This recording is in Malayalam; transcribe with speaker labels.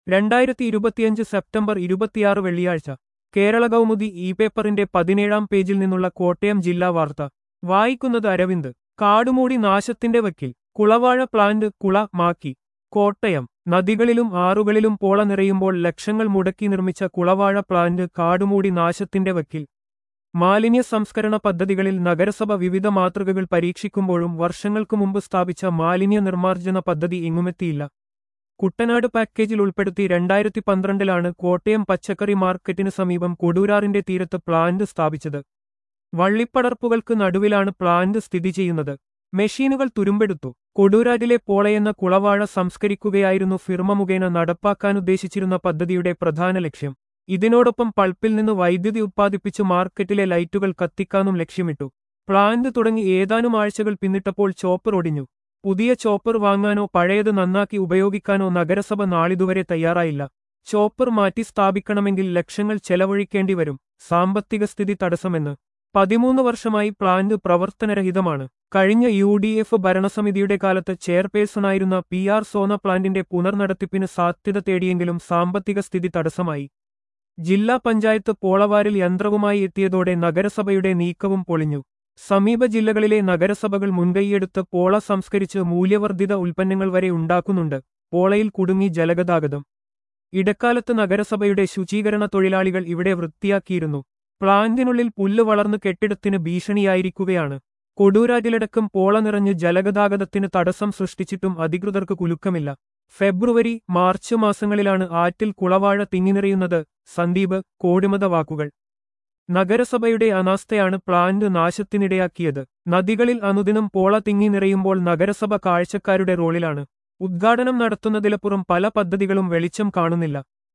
Speaker 1: രണ്ടായിരത്തി ഇരുപത്തിയഞ്ച് സെപ്റ്റംബർ ഇരുപത്തിയാറ് വെള്ളിയാഴ്ച കേരള കൗമുദി ഇ പേപ്പറിന്റെ പതിനേഴാം പേജിൽ നിന്നുള്ള കോട്ടയം ജില്ലാ വാർത്ത വായിക്കുന്നത് അരവിന്ദ് കാടുമൂടി നാശത്തിന്റെ വക്കിൽ കുളവാഴ പ്ലാന്റ് കുള മാക്കി കോട്ടയം നദികളിലും ആറുകളിലും പോള നിറയുമ്പോൾ ലക്ഷങ്ങൾ മുടക്കി നിർമ്മിച്ച കുളവാഴ പ്ലാന്റ് കാടുമൂടി നാശത്തിന്റെ വക്കിൽ മാലിന്യ സംസ്കരണ പദ്ധതികളിൽ നഗരസഭ വിവിധ മാതൃകകൾ പരീക്ഷിക്കുമ്പോഴും വർഷങ്ങൾക്കു മുമ്പ് സ്ഥാപിച്ച മാലിന്യ നിർമ്മാർജ്ജന പദ്ധതി എങ്ങുമെത്തിയില്ല കുട്ടനാട് പാക്കേജിൽ ഉൾപ്പെടുത്തി രണ്ടായിരത്തി പന്ത്രണ്ടിലാണ് കോട്ടയം പച്ചക്കറി മാർക്കറ്റിന് സമീപം കൊടൂരാറിന്റെ തീരത്ത് പ്ലാന്റ് സ്ഥാപിച്ചത് വള്ളിപ്പടർപ്പുകൾക്ക് നടുവിലാണ് പ്ലാന്റ് സ്ഥിതി ചെയ്യുന്നത് മെഷീനുകൾ തുരുമ്പെടുത്തു കൊടൂരാറ്റിലെ പോളയെന്ന കുളവാഴ സംസ്കരിക്കുകയായിരുന്നു ഫിർമ മുഖേന നടപ്പാക്കാനുദ്ദേശിച്ചിരുന്ന പദ്ധതിയുടെ പ്രധാന ലക്ഷ്യം ഇതിനോടൊപ്പം പൾപ്പിൽ നിന്ന് വൈദ്യുതി ഉത്പാദിപ്പിച്ച് മാർക്കറ്റിലെ ലൈറ്റുകൾ കത്തിക്കാനും ലക്ഷ്യമിട്ടു പ്ലാന്റ് തുടങ്ങി ഏതാനും ആഴ്ചകൾ പിന്നിട്ടപ്പോൾ ചോപ്പർ ഒടിഞ്ഞു പുതിയ ചോപ്പർ വാങ്ങാനോ പഴയത് നന്നാക്കി ഉപയോഗിക്കാനോ നഗരസഭ നാളിതുവരെ തയ്യാറായില്ല ചോപ്പർ മാറ്റി സ്ഥാപിക്കണമെങ്കിൽ ലക്ഷങ്ങൾ ചെലവഴിക്കേണ്ടി വരും സാമ്പത്തിക സ്ഥിതി തടസ്സമെന്ന് പതിമൂന്ന് വർഷമായി പ്ലാന്റ് പ്രവർത്തനരഹിതമാണ് കഴിഞ്ഞ യു ഡി എഫ് ഭരണസമിതിയുടെ കാലത്ത് ചെയർപേഴ്സണായിരുന്ന പി ആർ സോന പ്ലാന്റിന്റെ പുനർനടത്തിപ്പിന് സാധ്യത തേടിയെങ്കിലും സാമ്പത്തിക സ്ഥിതി തടസ്സമായി ജില്ലാ പഞ്ചായത്ത് പോളവാരിൽ യന്ത്രവുമായി എത്തിയതോടെ നഗരസഭയുടെ നീക്കവും പൊളിഞ്ഞു സമീപ ജില്ലകളിലെ നഗരസഭകൾ മുൻകൈയെടുത്ത് പോള സംസ്കരിച്ച് മൂല്യവർദ്ധിത ഉൽപ്പന്നങ്ങൾ വരെ ഉണ്ടാക്കുന്നുണ്ട് പോളയിൽ കുടുങ്ങി ജലഗതാഗതം ഇടക്കാലത്ത് നഗരസഭയുടെ ശുചീകരണ തൊഴിലാളികൾ ഇവിടെ വൃത്തിയാക്കിയിരുന്നു പ്ലാന്റിനുള്ളിൽ പുല്ല് വളർന്ന് കെട്ടിടത്തിന് ഭീഷണിയായിരിക്കുകയാണ് കൊടൂരാറ്റിലടക്കം പോള നിറഞ്ഞ് ജലഗതാഗതത്തിന് തടസ്സം സൃഷ്ടിച്ചിട്ടും അധികൃതർക്ക് കുലുക്കമില്ല ഫെബ്രുവരി മാർച്ച് മാസങ്ങളിലാണ് ആറ്റിൽ കുളവാഴ തിങ്ങിനിറയുന്നത് സന്ദീപ് കോടിമത വാക്കുകൾ നഗരസഭയുടെ അനാസ്ഥയാണ് പ്ലാന്റ് നാശത്തിനിടയാക്കിയത് നദികളിൽ അനുദിനം പോള തിങ്ങി നിറയുമ്പോൾ നഗരസഭ കാഴ്ചക്കാരുടെ റോളിലാണ് ഉദ്ഘാടനം നടത്തുന്നതിലപ്പുറം പല പദ്ധതികളും വെളിച്ചം കാണുന്നില്ല